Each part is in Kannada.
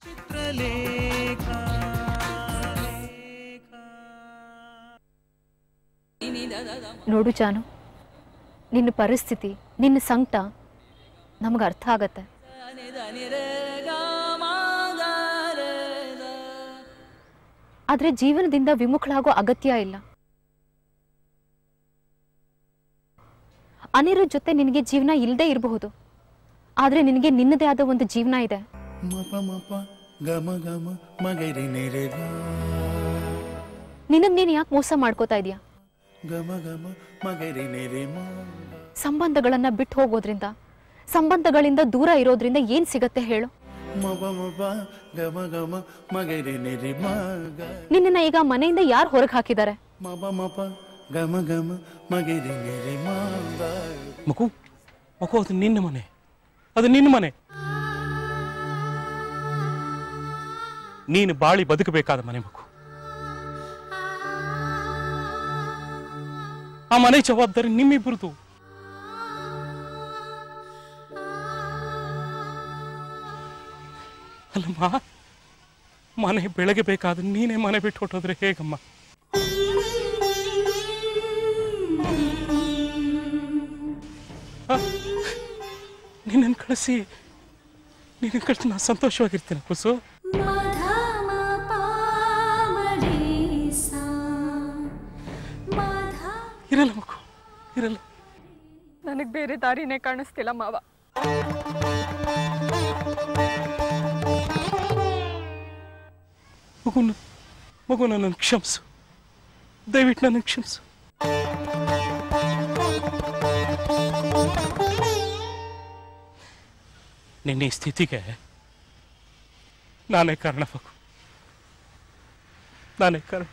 ನೋಡು ಜಾನು ನಿನ್ನ ಪರಿಸ್ಥಿತಿ ನಿನ್ನ ಸಂಕಟ ನಮಗೆ ಅರ್ಥ ಆಗತ್ತೆ ಆದ್ರೆ ಜೀವನದಿಂದ ವಿಮುಖಳಾಗೋ ಅಗತ್ಯ ಇಲ್ಲ ಅನಿರುದ್ ಜೊತೆ ನಿನಗೆ ಜೀವನ ಇಲ್ಲದೆ ಇರಬಹುದು ಆದ್ರೆ ನಿನಗೆ ನಿನ್ನದೇ ಆದ ಒಂದು ಜೀವನ ಇದೆ ಮಪ ಮಪ ಗಮ ಗಮ ಮಗರಿ ನಿರೆ ಗ ನಿನಗ್ ನೀನು ಯಾಕೆ ಮೋಸ ಮಾಡ್ಕೋತಾ ಇದೀಯ ಗಮ ಗಮ ಮಗರಿ ನಿರೆ ಮ ಸಂಬಂಧಗಳನ್ನ ಬಿಟ್ಟು ಹೋಗೋದ್ರಿಂದ ಸಂಬಂಧಗಳಿಂದ ದೂರ ಇರೋದ್ರಿಂದ ಏನ್ ಸಿಗತ್ತೆ ಹೇಳು ಮಪ ಮಪ ಗಮ ಗಮ ಮಗರಿ ನಿರೆ ಮ ಗ ನಿನ್ನನ್ನ ಈಗ ಮನೆಯಿಂದ ಯಾರು ಹೊರಗೆ ಹಾಕಿದ್ದಾರೆ ಮಪ ಮಪ ಗಮ ಗಮ ಮಗರಿ ನಿರೆ ಮ ಗ ಮಗು ಮಗು ಅದು ನಿನ್ನ ಮನೆ ಅದು ನಿನ್ನ ಮನೆ ನೀನು ಬಾಳಿ ಬದುಕಬೇಕಾದ ಮನೆ ಮಗು ಆ ಮನೆ ಜವಾಬ್ದಾರಿ ನಿಮ್ಮಿಬ್ಬರದು ಅಲ್ಲಮ್ಮ ಮನೆ ಬೆಳಗ್ಗೆ ಬೇಕಾದ ನೀನೇ ಮನೆ ಬಿಟ್ಟು ಹೊಟ್ಟೋದ್ರೆ ಹೇಗಮ್ಮ ನಿನ್ನನ್ನು ಕಳಿಸಿ ನಿನ್ನ ಕಳಿಸಿ ನಾನು ಸಂತೋಷವಾಗಿರ್ತೀನಿ ಕುಸು ಇರಲ್ಲ ಮಗು ಇರಲ್ಲ ನನಗೆ ಬೇರೆ ದಾರಿನೇ ಕಾಣಿಸ್ತಿಲ್ಲ ಮಾವ ಮಗುನ ಮಗು ನನ್ನನ್ನು ಕ್ಷಮಿಸು ದಯವಿಟ್ಟು ನನ್ನನ್ನು ಕ್ಷಮಿಸು ನಿನ್ನ ಈ ಸ್ಥಿತಿಗೆ ನಾನೇ ಕಾರಣ ಮಗು ನಾನೇ ಕಾರಣ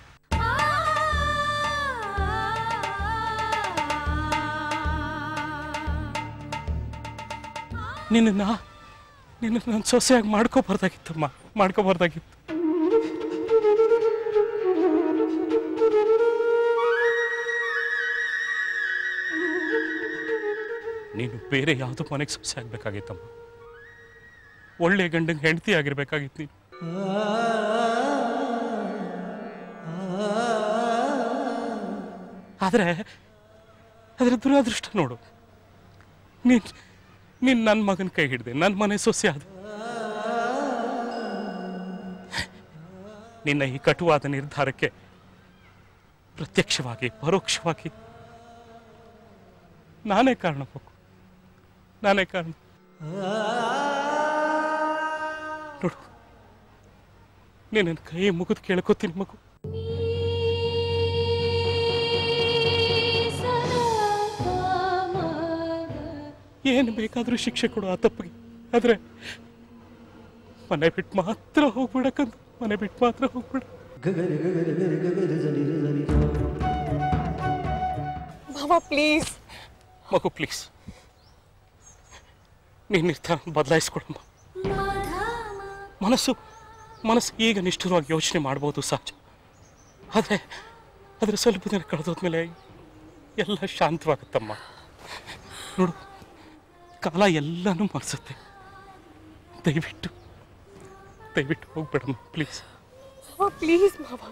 ನಿನ್ನ ನಿನ್ನ ನಾನು ಸೊಸೆಯಾಗಿ ಮಾಡ್ಕೋಬಾರ್ದಾಗಿತ್ತಮ್ಮ ಮಾಡ್ಕೋಬಾರ್ದಾಗಿತ್ತು ನೀನು ಬೇರೆ ಯಾವುದೋ ಮನೆಗೆ ಸೊಸೆ ಆಗ್ಬೇಕಾಗಿತ್ತಮ್ಮ ಒಳ್ಳೆ ಗಂಡಂಗೆ ಹೆಂಡತಿ ಆಗಿರ್ಬೇಕಾಗಿತ್ತು ನೀನು ಆದರೆ ಅದರ ದುರಾದೃಷ್ಟ ನೋಡು ನೀನ್ ನೀನ್ ನನ್ನ ಮಗನ ಕೈ ಹಿಡ್ದೆ ನನ್ನ ಮನೆ ಸೊಸೆ ಆದ ನಿನ್ನ ಈ ಕಟುವಾದ ನಿರ್ಧಾರಕ್ಕೆ ಪ್ರತ್ಯಕ್ಷವಾಗಿ ಪರೋಕ್ಷವಾಗಿ ನಾನೇ ಕಾರಣ ಮಗು ನಾನೇ ಕಾರಣ ನೋಡು ನೀನು ಕೈ ಮುಗಿದು ಕೇಳ್ಕೊತೀನಿ ಮಗು ಏನು ಬೇಕಾದರೂ ಶಿಕ್ಷೆ ಕೊಡು ಆ ತಪ್ಪಿಗೆ ಆದರೆ ಮನೆ ಬಿಟ್ಟು ಮಾತ್ರ ಹೋಗ್ಬಿಡಕ್ಕಂತ ಮನೆ ಬಿಟ್ಟು ಮಾತ್ರ ಹೋಗ್ಬಿಡ ಮಾವ ಪ್ಲೀಸ್ ಮಗು ಪ್ಲೀಸ್ ನೀನು ನಿರ್ಧಾರ ಬದಲಾಯಿಸ್ಕೊಡಮ್ಮ ಮನಸ್ಸು ಮನಸ್ಸು ಈಗ ನಿಷ್ಠುರವಾಗಿ ಯೋಚನೆ ಮಾಡ್ಬೋದು ಸಹಜ ಆದರೆ ಅದರ ಸ್ವಲ್ಪ ದಿನ ಕಳೆದೋದ್ಮೇಲೆ ಎಲ್ಲ ಶಾಂತವಾಗುತ್ತಮ್ಮ ನೋಡು ಕಾಲ ಎಲ್ಲನೂ ಮರೆಸುತ್ತೆ ದಯವಿಟ್ಟು ದಯವಿಟ್ಟು ಹೋಗ್ಬೇಡಮ್ಮ ಪ್ಲೀಸ್ ಪ್ಲೀಸ್ ಮಾವ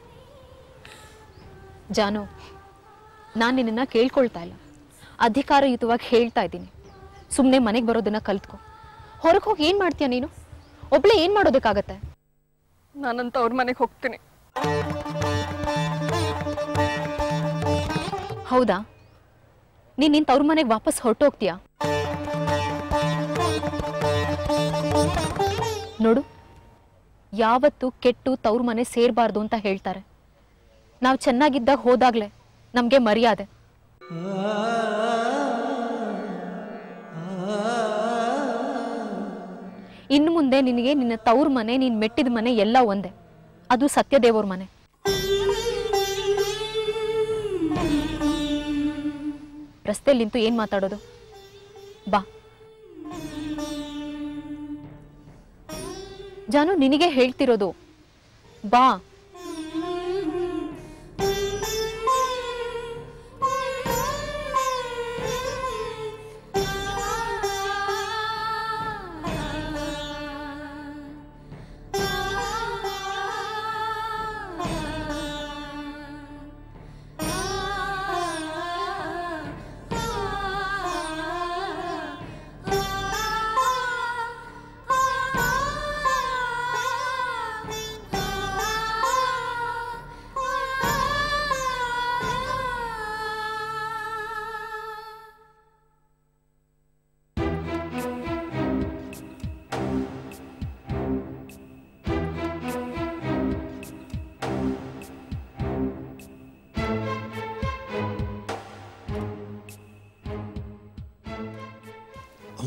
ಜಾನು ನಾನು ನಿನ್ನನ್ನು ಕೇಳ್ಕೊಳ್ತಾ ಇಲ್ಲ ಅಧಿಕಾರಯುತವಾಗಿ ಹೇಳ್ತಾ ಇದ್ದೀನಿ ಸುಮ್ಮನೆ ಮನೆಗೆ ಬರೋದನ್ನ ಕಲ್ತ್ಕೊ ಹೊರಗೆ ಹೋಗಿ ಏನು ಮಾಡ್ತೀಯ ನೀನು ಒಬ್ಳೆ ಏನು ಮಾಡೋದಕ್ಕಾಗತ್ತೆ ನಾನಂತ ಅವ್ರ ಮನೆಗೆ ಹೋಗ್ತೀನಿ ಹೌದಾ ನೀನು ನಿನ್ನ ತವ್ರ ಮನೆಗೆ ವಾಪಸ್ ಹೊರಟೋಗ್ತೀಯಾ ನೋಡು ಯಾವತ್ತು ಕೆಟ್ಟು ತವ್ರ ಮನೆ ಸೇರಬಾರ್ದು ಅಂತ ಹೇಳ್ತಾರೆ ನಾವು ಚೆನ್ನಾಗಿದ್ದಾಗ ಹೋದಾಗ್ಲೇ ನಮಗೆ ಮರ್ಯಾದೆ ಇನ್ನು ಮುಂದೆ ನಿನಗೆ ನಿನ್ನ ತವ್ರ ಮನೆ ನೀನು ಮೆಟ್ಟಿದ ಮನೆ ಎಲ್ಲ ಒಂದೇ ಅದು ಸತ್ಯದೇವ್ರ ಮನೆ ರಸ್ತೆಯಲ್ಲಿ ನಿಂತು ಏನ್ ಮಾತಾಡೋದು ಬಾ ಜಾನು ನಿನಗೆ ಹೇಳ್ತಿರೋದು ಬಾ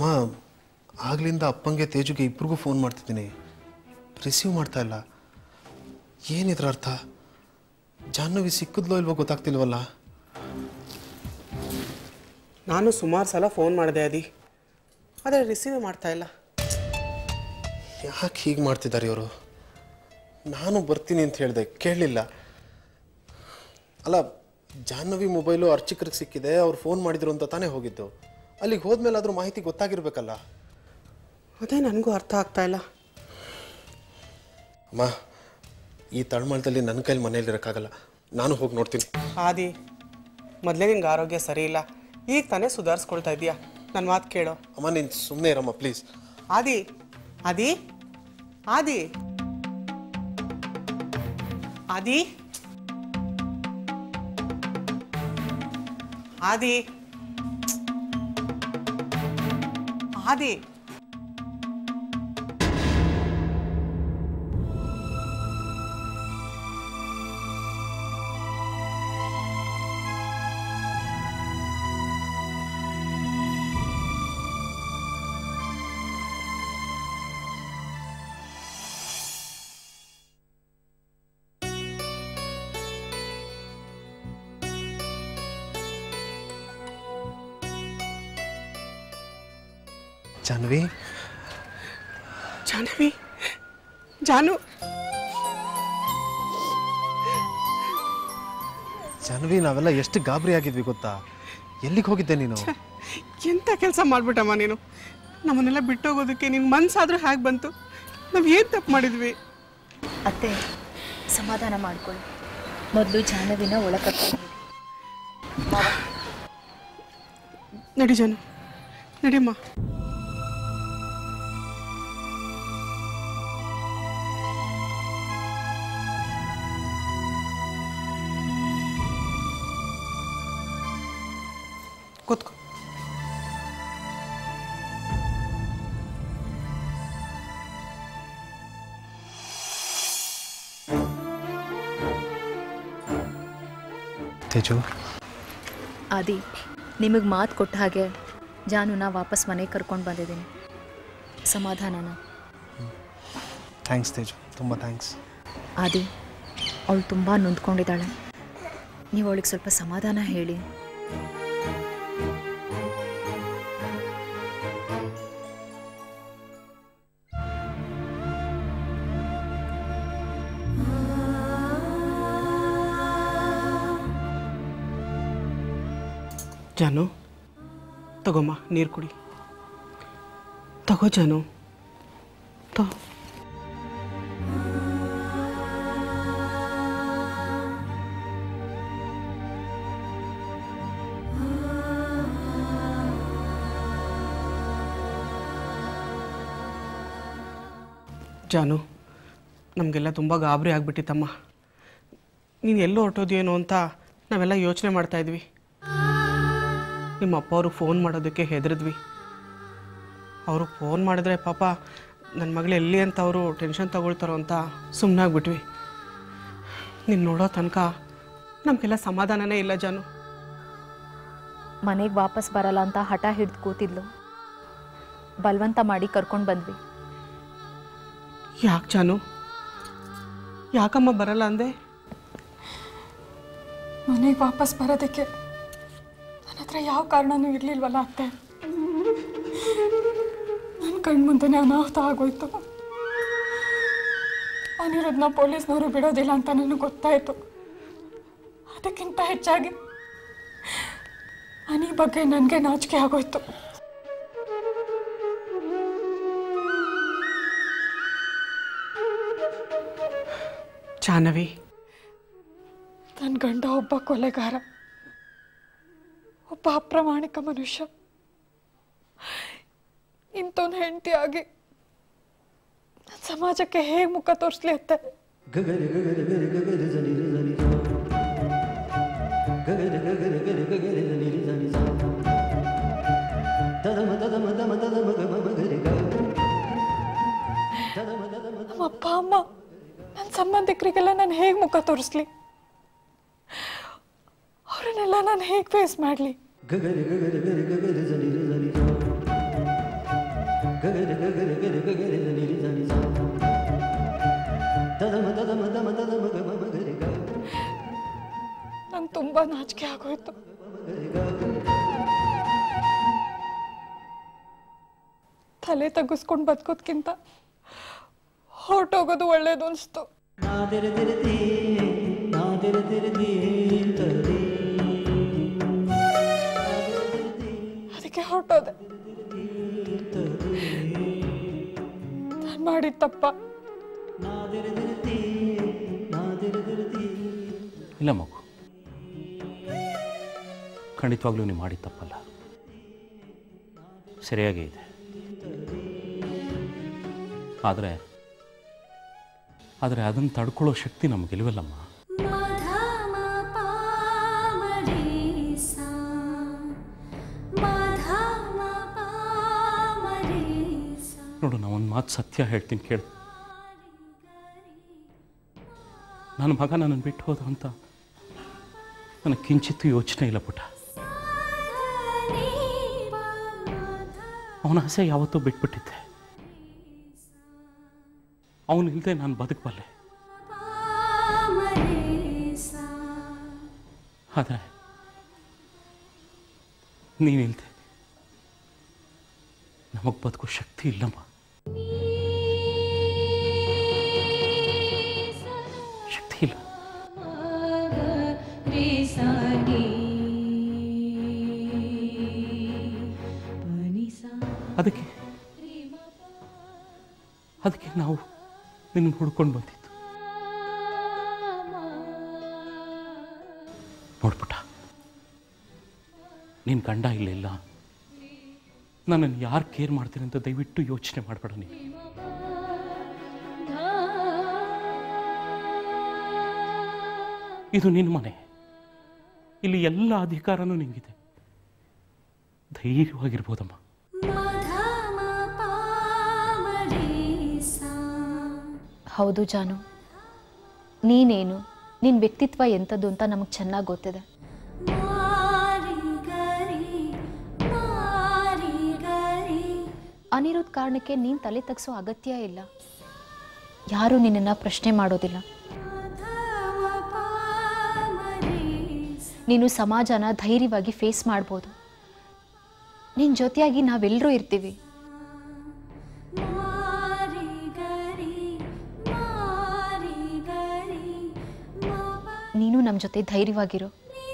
ಅಮ್ಮ ಆಗ್ಲಿಂದ ಅಪ್ಪಂಗೆ ತೇಜುಗೆ ಇಬ್ರಿಗೂ ಫೋನ್ ಮಾಡ್ತಿದ್ದೀನಿ ರಿಸೀವ್ ಮಾಡ್ತಾ ಇಲ್ಲ ಏನಿದ್ರ ಅರ್ಥ ಜಾಹ್ನವಿ ಸಿಕ್ಕಿದ್ಲೋ ಇಲ್ವೋ ಗೊತ್ತಾಗ್ತಿಲ್ವಲ್ಲ ನಾನು ಸುಮಾರು ಸಲ ಫೋನ್ ಮಾಡಿದೆ ಅದಿ ಆದರೆ ರಿಸೀವ್ ಮಾಡ್ತಾ ಇಲ್ಲ ಯಾಕೆ ಹೀಗೆ ಮಾಡ್ತಿದ್ದಾರೆ ಇವರು ನಾನು ಬರ್ತೀನಿ ಅಂತ ಹೇಳಿದೆ ಕೇಳಲಿಲ್ಲ ಅಲ್ಲ ಜಾಹ್ನವಿ ಮೊಬೈಲು ಅರ್ಚಕರಿಗೆ ಸಿಕ್ಕಿದೆ ಅವ್ರು ಫೋನ್ ಮಾಡಿದ್ರು ಅಂತ ತಾನೇ ಹೋಗಿದ್ದು ಅಲ್ಲಿಗೆ ಹೋದ್ಮೇಲೆ ಅದ್ರ ಮಾಹಿತಿ ಗೊತ್ತಾಗಿರ್ಬೇಕಲ್ಲ ಅದೇ ನನಗೂ ಅರ್ಥ ಆಗ್ತಾ ಇಲ್ಲ ಅಮ್ಮ ಈ ತಳಮಳದಲ್ಲಿ ನನ್ನ ಕೈಲಿ ಮನೇಲಿ ಇರೋಕ್ಕಾಗಲ್ಲ ನಾನು ಹೋಗಿ ನೋಡ್ತೀನಿ ಆದಿ ಮೊದಲೇ ನಿಂಗೆ ಆರೋಗ್ಯ ಸರಿ ಇಲ್ಲ ಈಗ ತಾನೇ ಸುಧಾರಿಸ್ಕೊಳ್ತಾ ಇದೀಯಾ ನನ್ನ ಮಾತು ಕೇಳೋ ಅಮ್ಮ ನೀನು ಸುಮ್ಮನೆ ಇರಮ್ಮ ಪ್ಲೀಸ್ ಆದಿ ಆದಿ ಆದಿ ಆದಿ ಆದಿ ಆದಿ ಜಾಹ್ನವಿ ಜಾಹ್ನವಿ ಜಾನು ಜಾಹ್ನವಿ ನಾವೆಲ್ಲ ಎಷ್ಟು ಗಾಬರಿ ಆಗಿದ್ವಿ ಗೊತ್ತಾ ಎಲ್ಲಿಗೆ ಹೋಗಿದ್ದೆ ನೀನು ಎಂಥ ಕೆಲಸ ಮಾಡ್ಬಿಟ್ಟಮ್ಮ ನೀನು ನಮ್ಮನ್ನೆಲ್ಲ ಬಿಟ್ಟೋಗೋದಕ್ಕೆ ನಿನ್ನ ಮನ್ಸಾದ್ರೂ ಹೇಗೆ ಬಂತು ನಾವು ಏನು ತಪ್ಪು ಮಾಡಿದ್ವಿ ಅತ್ತೆ ಸಮಾಧಾನ ಮಾಡ್ಕೊಳ್ಳಿ ಮೊದಲು ಜಾಹ್ನವಿನ ಒಳಕರ್ಕೊಂಡು ನಡಿ ಜಾನು ನಡಿಯಮ್ಮ ಕೂತ್ಕೋ ತೇಜು ಆದಿ ನಿಮಗೆ ಮಾತು ಕೊಟ್ಟ ಹಾಗೆ ಜಾನುನ ವಾಪಸ್ ಮನೆಗೆ ಕರ್ಕೊಂಡು ಬಂದಿದ್ದೀನಿ ಸಮಾಧಾನನ ಥ್ಯಾಂಕ್ಸ್ ತೇಜು ತುಂಬ ಥ್ಯಾಂಕ್ಸ್ ಆದಿ ಅವಳು ತುಂಬ ನೊಂದ್ಕೊಂಡಿದ್ದಾಳೆ ನೀವು ಅವಳಿಗೆ ಸ್ವಲ್ಪ ಸಮಾಧಾನ ಹೇಳಿ ಜಾನು ತಗೊಮ್ಮ ನೀರು ಕುಡಿ ತಗೋ ಜಾನು ತಗೋ ಜಾನು ನಮಗೆಲ್ಲ ತುಂಬ ಗಾಬರಿ ಆಗಿಬಿಟ್ಟಿತ್ತಮ್ಮ ನೀನು ಎಲ್ಲೋ ಹೊರಟೋದೇನೋ ಅಂತ ನಾವೆಲ್ಲ ಯೋಚನೆ ಮಾಡ್ತಾಯಿದ್ವಿ ನಿಮ್ಮ ಅಪ್ಪ ಅವ್ರಿಗೆ ಫೋನ್ ಮಾಡೋದಕ್ಕೆ ಹೆದರಿದ್ವಿ ಅವರು ಫೋನ್ ಮಾಡಿದ್ರೆ ಪಾಪ ನನ್ನ ಮಗಳು ಎಲ್ಲಿ ಅಂತ ಅವರು ಟೆನ್ಷನ್ ತಗೊಳ್ತಾರೋ ಅಂತ ಸುಮ್ಮನಾಗ್ಬಿಟ್ವಿ ನೀನು ನೋಡೋ ತನಕ ನಮಗೆಲ್ಲ ಸಮಾಧಾನನೇ ಇಲ್ಲ ಜಾನು ಮನೆಗೆ ವಾಪಸ್ ಬರಲ್ಲ ಅಂತ ಹಠ ಹಿಡಿದು ಕೂತಿದ್ಲು ಬಲವಂತ ಮಾಡಿ ಕರ್ಕೊಂಡು ಬಂದ್ವಿ ಯಾಕೆ ಜಾನು ಯಾಕಮ್ಮ ಬರಲ್ಲ ಅಂದೆ ಮನೆಗೆ ವಾಪಸ್ ಬರೋದಕ್ಕೆ ನನ್ನ ಹತ್ರ ಯಾವ ಕಾರಣನೂ ಇರಲಿಲ್ವಲ್ಲ ಅತ್ತೆ ನನ್ನ ಕಣ್ಮುಂದೆನೇ ಅನಾಹುತ ಆಗೋಯ್ತು ಅನಿರುದ್ಧನ ಪೊಲೀಸ್ನವರು ಬಿಡೋದಿಲ್ಲ ಅಂತ ನನಗೆ ಗೊತ್ತಾಯಿತು ಅದಕ್ಕಿಂತ ಹೆಚ್ಚಾಗಿ ಅನಿ ಬಗ್ಗೆ ನನಗೆ ನಾಚಿಕೆ ಆಗೋಯ್ತು ಜಾಹ್ನವಿ ನನ್ನ ಗಂಡ ಒಬ್ಬ ಕೊಲೆಗಾರ ಒಬ್ಬ ಅಪ್ರಾಮಾಣಿಕ ಮನುಷ್ಯ ಇಂಥೊಂದು ಹೆಂಡತಿಯಾಗಿ ನನ್ನ ಸಮಾಜಕ್ಕೆ ಹೇಗೆ ಮುಖ ತೋರಿಸ್ಲಿ ಅತ್ತೆ ನಮ್ಮ ಅಪ್ಪ ಅಮ್ಮ ನನ್ನ ಸಂಬಂಧಿಕರಿಗೆಲ್ಲ ನಾನು ಹೇಗೆ ಮುಖ ತೋರಿಸ್ಲಿ ಅವರನ್ನೆಲ್ಲ ನಾನು ಹೇಗೆ ಫೇಸ್ ಮಾಡಲಿ ನಂಗೆ ತುಂಬ ನಾಚಿಕೆ ಆಗೋಯ್ತು ತಲೆ ತಗ್ಗಿಸ್ಕೊಂಡು ಬದುಕೋದ್ಕಿಂತ ಹೊರಟೋಗೋದು ಒಳ್ಳೇದು ಅನಿಸ್ತು ಅದಕ್ಕೆ ಹೊರಟೋದೆ ನಾನು ಮಾಡಿದ ತಪ್ಪ ಇಲ್ಲ ಮಗು ಖಂಡಿತವಾಗ್ಲೂ ನೀವು ಮಾಡಿದ ತಪ್ಪಲ್ಲ ಸರಿಯಾಗೇ ಇದೆ ಆದರೆ ಆದರೆ ಅದನ್ನು ತಡ್ಕೊಳ್ಳೋ ಶಕ್ತಿ ನಮಗಿಲ್ವಲ್ಲಮ್ಮ ನೋಡು ನಾ ಒಂದು ಮಾತು ಸತ್ಯ ಹೇಳ್ತೀನಿ ಕೇಳು ನನ್ನ ಮಗ ನನ್ನನ್ನು ಬಿಟ್ಟು ಹೋದ ಅಂತ ನನಗೆ ಕಿಂಚಿತ್ತೂ ಯೋಚನೆ ಇಲ್ಲ ಪುಟ ಅವನ ಆಸೆ ಯಾವತ್ತೂ ಬಿಟ್ಬಿಟ್ಟಿದ್ದೆ ಅವನಿಲ್ಲದೆ ನಾನು ಬದುಕಬಲ್ಲೆ ಆದರೆ ನೀನಿಲ್ದೆ ನಮಗೆ ಬದುಕೋ ಶಕ್ತಿ ಇಲ್ಲಮ್ಮ ಶಕ್ತಿ ಇಲ್ಲ ಅದಕ್ಕೆ ಅದಕ್ಕೆ ನಾವು ನಿನ್ನ ಹುಡ್ಕೊಂಡು ಬಂದಿದ್ದು ನೋಡ್ಬಿಟ್ಟ ನಿನ್ನ ಗಂಡ ಇಲ್ಲಿಲ್ಲ ನನ್ನನ್ನು ಯಾರು ಕೇರ್ ಮಾಡ್ತೀನಿ ಅಂತ ದಯವಿಟ್ಟು ಯೋಚನೆ ಮಾಡಬೇಡ ನೀನು ಇದು ನಿನ್ನ ಮನೆ ಇಲ್ಲಿ ಎಲ್ಲ ಅಧಿಕಾರನೂ ನಿಂಗಿದೆ ಧೈರ್ಯವಾಗಿರ್ಬೋದಮ್ಮ ಹೌದು ಜಾನು ನೀನೇನು ನಿನ್ನ ವ್ಯಕ್ತಿತ್ವ ಎಂಥದ್ದು ಅಂತ ನಮಗೆ ಚೆನ್ನಾಗಿ ಗೊತ್ತಿದೆ ಅನಿರುದ್ಧ ಕಾರಣಕ್ಕೆ ನೀನು ತಲೆ ತಗ್ಸೋ ಅಗತ್ಯ ಇಲ್ಲ ಯಾರೂ ನಿನ್ನನ್ನು ಪ್ರಶ್ನೆ ಮಾಡೋದಿಲ್ಲ ನೀನು ಸಮಾಜನ ಧೈರ್ಯವಾಗಿ ಫೇಸ್ ಮಾಡ್ಬೋದು ನಿನ್ನ ಜೊತೆಯಾಗಿ ನಾವೆಲ್ಲರೂ ಇರ್ತೀವಿ ನೀನು ನಮ್ಮ ಜೊತೆ ಧೈರ್ಯವಾಗಿರು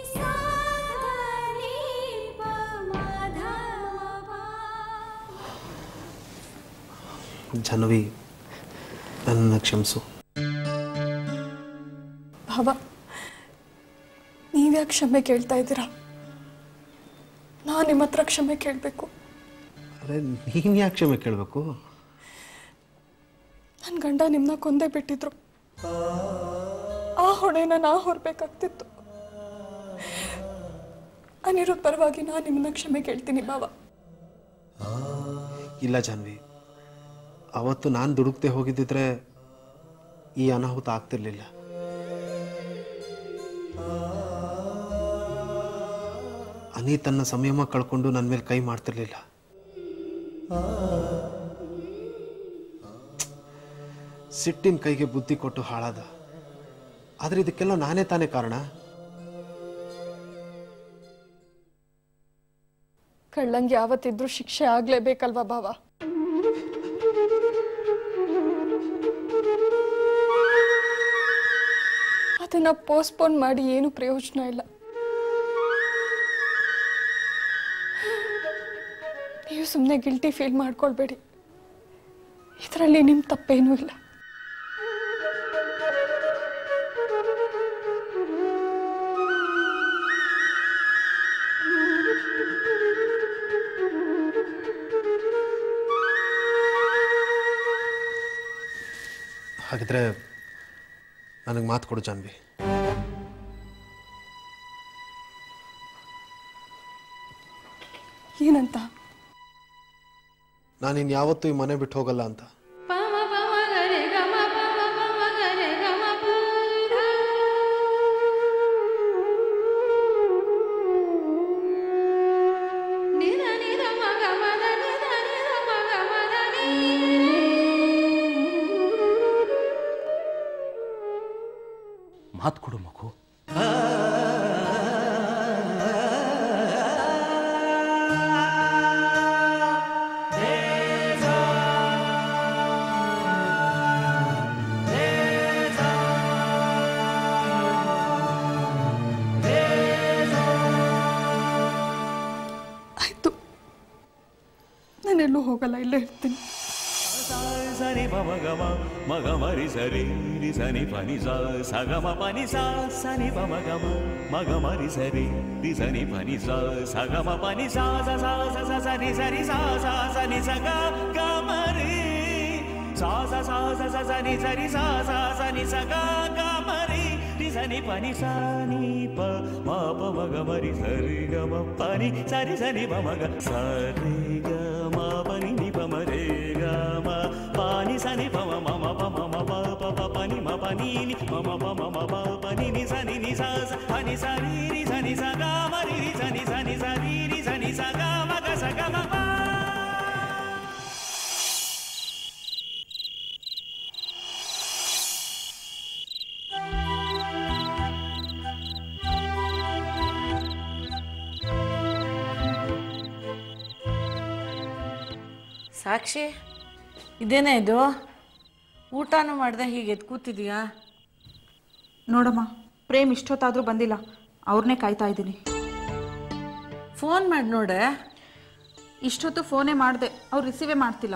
ಜಾಹ್ನವಿ ನನ್ನನ್ನು ಕ್ಷಮಿಸು ಭಾವ ನೀವ್ಯಾಕೆ ಕ್ಷಮೆ ಕೇಳ್ತಾ ಇದ್ದೀರಾ ನಾನು ನಿಮ್ಮ ಹತ್ರ ಕ್ಷಮೆ ಕೇಳಬೇಕು ಅರೆ ನೀನು ಯಾಕೆ ಕ್ಷಮೆ ಕೇಳಬೇಕು ನನ್ನ ಗಂಡ ನಿಮ್ಮನ್ನ ಕೊಂದೇ ಬಿಟ್ಟಿದ್ರು ಆ ಹೊಣೆನ ನಾ ಹೊರಬೇಕಾಗ್ತಿತ್ತು ಅನಿರುದ್ಧ ಪರವಾಗಿ ನಾನು ನಿಮ್ಮನ್ನ ಕ್ಷಮೆ ಕೇಳ್ತೀನಿ ಭಾವ ಇಲ್ಲ ಜಾನ್ವಿ ಅವತ್ತು ನಾನು ದುಡುಕ್ತೆ ಹೋಗಿದ್ದಿದ್ರೆ ಈ ಅನಾಹುತ ಆಗ್ತಿರ್ಲಿಲ್ಲ ಅನಿ ತನ್ನ ಸಂಯಮ ಕಳ್ಕೊಂಡು ನನ್ನ ಮೇಲೆ ಕೈ ಮಾಡ್ತಿರ್ಲಿಲ್ಲ ಸಿಟ್ಟಿನ ಕೈಗೆ ಬುದ್ಧಿ ಕೊಟ್ಟು ಹಾಳಾದ ಆದ್ರೆ ಇದಕ್ಕೆಲ್ಲ ನಾನೇ ತಾನೇ ಕಾರಣ ಕಳ್ಳಂಗೆ ಯಾವತ್ತಿದ್ರೂ ಶಿಕ್ಷೆ ಆಗ್ಲೇಬೇಕಲ್ವಾ ಭಾವ ಅದನ್ನ ಪೋಸ್ಟ್ಪೋನ್ ಮಾಡಿ ಏನು ಪ್ರಯೋಜನ ಇಲ್ಲ ನೀವು ಸುಮ್ಮನೆ ಗಿಲ್ಟಿ ಫೀಲ್ ಮಾಡ್ಕೊಳ್ಬೇಡಿ ಇದರಲ್ಲಿ ನಿಮ್ಮ ತಪ್ಪೇನೂ ಇಲ್ಲ ಹಾಗಿದ್ರೆ ನನಗೆ ಮಾತು ಕೊಡು ಜಾನ್ವಿ ಏನಂತ ನಾನಿನ್ ಯಾವತ್ತೂ ಈ ಮನೆ ಬಿಟ್ಟು ಹೋಗಲ್ಲ ಅಂತ ಮಾತು ಕೊಡು ಮಗು ಆಯಿತು ನಾನೆಲ್ಲೂ ಹೋಗಲ್ಲ ಇಲ್ಲೇ ಇರ್ತೀನಿ సని పమ గమ మగ మరి సరి రి సని పని సా సగమ పని సా సని పమ గమ మగ మరి సరి రి సని పని సా సగమ పని సా స సా స స సని సరి సా సా సని సగ గ మరి సా స సా స స సని సరి సా సా సని సగ గ మరి రి సని పని సా ని ప మా ప మగ మరి సరి గ మ పని సరి సని ప మగ సరి గ మా పని ని ప మరే గ మ పాని సని ప మ మ మ ప మ మ ప ప ప పని మ పని ని మ మ ప మ మ ప పని ని సని ని స స పని సరి రి సని స గ మరి రి సని సని సరి రి సని స గ మ గ స గ మ ప ಸಾಕ್ಷಿ ಇದೇನೇ ಇದು ಊಟನೂ ಮಾಡ್ದೆ ಹೀಗೆ ಎದ್ದು ಕೂತಿದೀಯಾ ನೋಡಮ್ಮ ಪ್ರೇಮ್ ಇಷ್ಟೊತ್ತಾದರೂ ಬಂದಿಲ್ಲ ಅವ್ರನ್ನೇ ಕಾಯ್ತಾ ಇದ್ದೀನಿ ಫೋನ್ ಮಾಡಿ ನೋಡೆ ಇಷ್ಟೊತ್ತು ಫೋನೇ ಮಾಡಿದೆ ಅವ್ರು ರಿಸೀವೇ ಮಾಡ್ತಿಲ್ಲ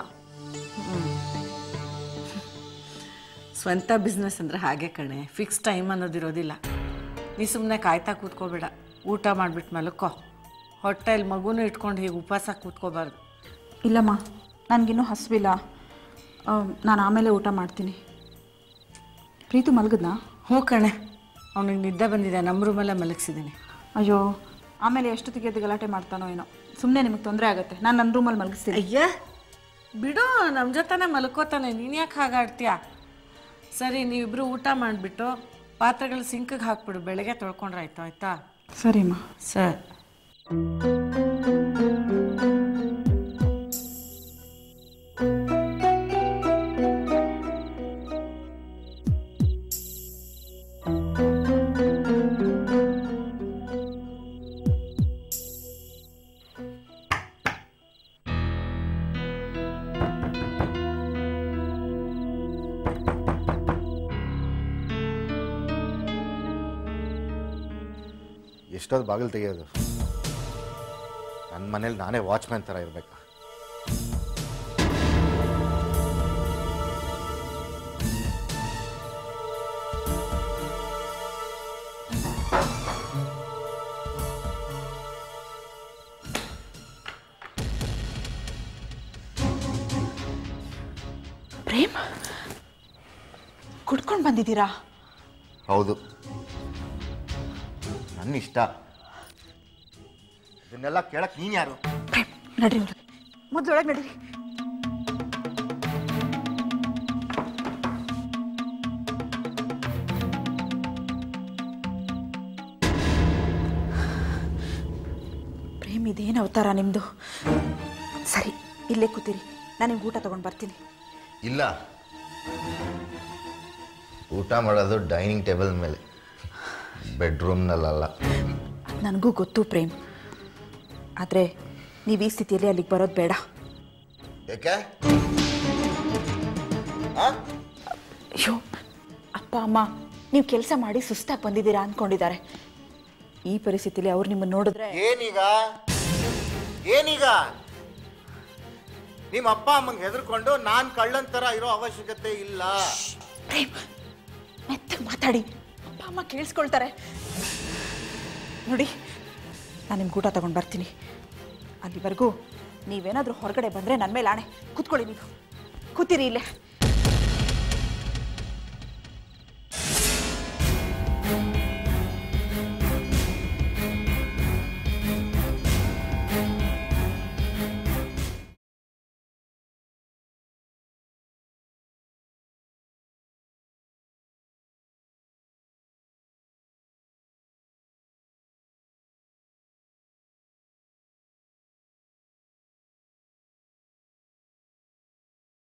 ಸ್ವಂತ ಬಿಸ್ನೆಸ್ ಅಂದರೆ ಹಾಗೆ ಕಣೆ ಫಿಕ್ಸ್ ಟೈಮ್ ಅನ್ನೋದಿರೋದಿಲ್ಲ ನೀ ಸುಮ್ಮನೆ ಕಾಯ್ತಾ ಕೂತ್ಕೋಬೇಡ ಊಟ ಮಾಡಿಬಿಟ್ಟು ಮಲ್ಕೋ ಹೊಟ್ಟೆಲಿ ಮಗುನೂ ಇಟ್ಕೊಂಡು ಹೀಗೆ ಉಪವಾಸ ಕೂತ್ಕೋಬಾರ್ದು ಇಲ್ಲಮ್ಮ ನನಗಿನ್ನೂ ಹಸಿವಿಲ್ಲ ನಾನು ಆಮೇಲೆ ಊಟ ಮಾಡ್ತೀನಿ ಪ್ರೀತು ಮಲಗಿದ್ನಾ ಹ್ಞೂ ಕಣೆ ಅವನಿಗೆ ನಿದ್ದೆ ಬಂದಿದೆ ನಮ್ಮ ರೂಮಲ್ಲೇ ಮಲಗಿಸಿದ್ದೀನಿ ಅಯ್ಯೋ ಆಮೇಲೆ ಎಷ್ಟೊತ್ತಿಗೆ ಎದ್ದು ಗಲಾಟೆ ಮಾಡ್ತಾನೋ ಏನೋ ಸುಮ್ಮನೆ ನಿಮಗೆ ತೊಂದರೆ ಆಗುತ್ತೆ ನಾನು ನನ್ನ ರೂಮಲ್ಲಿ ಮಲಗಿಸ್ತೀನಿ ಅಯ್ಯ ಬಿಡು ನಮ್ಮ ಜೊತೆನೇ ಮಲ್ಕೋತಾನೆ ನೀನು ಯಾಕೆ ಹಾಗಾಡ್ತೀಯಾ ಸರಿ ನೀವಿಬ್ರು ಊಟ ಮಾಡಿಬಿಟ್ಟು ಪಾತ್ರೆಗಳು ಸಿಂಕಿಗೆ ಹಾಕ್ಬಿಡು ಬೆಳಗ್ಗೆ ತೊಳ್ಕೊಂಡ್ರೆ ಆಯ್ತು ಆಯ್ತಾ ಸರಿಮ್ಮ ಸರಿ ಎಷ್ಟೊತ್ತು ಬಾಗಿಲು ತೆಗೆಯೋದು ನನ್ನ ಮನೇಲಿ ನಾನೇ ವಾಚ್ಮ್ಯಾನ್ ಥರ ಇರಬೇಕು ಪ್ರೇಮ್ ಕುಡ್ಕೊಂಡು ಬಂದಿದ್ದೀರಾ ಹೌದು ನನ್ನ ಇಷ್ಟ ಇದನ್ನೆಲ್ಲ ಕೇಳಕ್ ನೀನು ಯಾರು ಪ್ರೇಮ್ ನಡ್ರಿ ಒಳಗೆ ಮೊದಲೊಳಗೆ ನಡೀರಿ ಪ್ರೇಮ್ ಇದೇನು ಅವತಾರ ನಿಮ್ಮದು ಸರಿ ಇಲ್ಲೇ ಕೂತೀರಿ ನಾನು ನಿಮ್ಗೆ ಊಟ ತೊಗೊಂಡು ಬರ್ತೀನಿ ಇಲ್ಲ ಊಟ ಮಾಡೋದು ಡೈನಿಂಗ್ ಟೇಬಲ್ ಮೇಲೆ ಬೆಡ್ರೂಮ್ನಲ್ಲ ನನಗೂ ಗೊತ್ತು ಪ್ರೇಮ್ ಆದರೆ ನೀವು ಈ ಸ್ಥಿತಿಯಲ್ಲಿ ಅಲ್ಲಿಗೆ ಬರೋದು ಬೇಡ ಯಾಕೆ ಅಯ್ಯೋ ಅಪ್ಪ ಅಮ್ಮ ನೀವು ಕೆಲಸ ಮಾಡಿ ಸುಸ್ತಾಗಿ ಬಂದಿದ್ದೀರಾ ಅಂದ್ಕೊಂಡಿದ್ದಾರೆ ಈ ಪರಿಸ್ಥಿತಿಯಲ್ಲಿ ಅವ್ರು ನಿಮ್ಮನ್ನು ನೋಡಿದ್ರೆ ಏನೀಗ ಏನೀಗ ನಿಮ್ಮ ಅಪ್ಪ ಅಮ್ಮಂಗೆ ಹೆದರ್ಕೊಂಡು ನಾನು ಕಳ್ಳನ್ ಥರ ಇರೋ ಅವಶ್ಯಕತೆ ಇಲ್ಲ ಪ್ರೇಮ್ ಮೆತ್ತಗೆ ಮಾತಾಡಿ ಅಪ್ಪ ಅಮ್ಮ ಕೇಳಿಸ್ಕೊಳ್ತಾರೆ ನೋಡಿ ನಾನು ನಿಮ್ಗೆ ಊಟ ತಗೊಂಡು ಬರ್ತೀನಿ ಅಲ್ಲಿವರೆಗೂ ನೀವೇನಾದರೂ ಹೊರಗಡೆ ಬಂದರೆ ನನ್ನ ಮೇಲೆ ಆಣೆ ಕೂತ್ಕೊಳ್ಳಿ ನೀವು ಕೂತಿರಿ ಇಲ್ಲೇ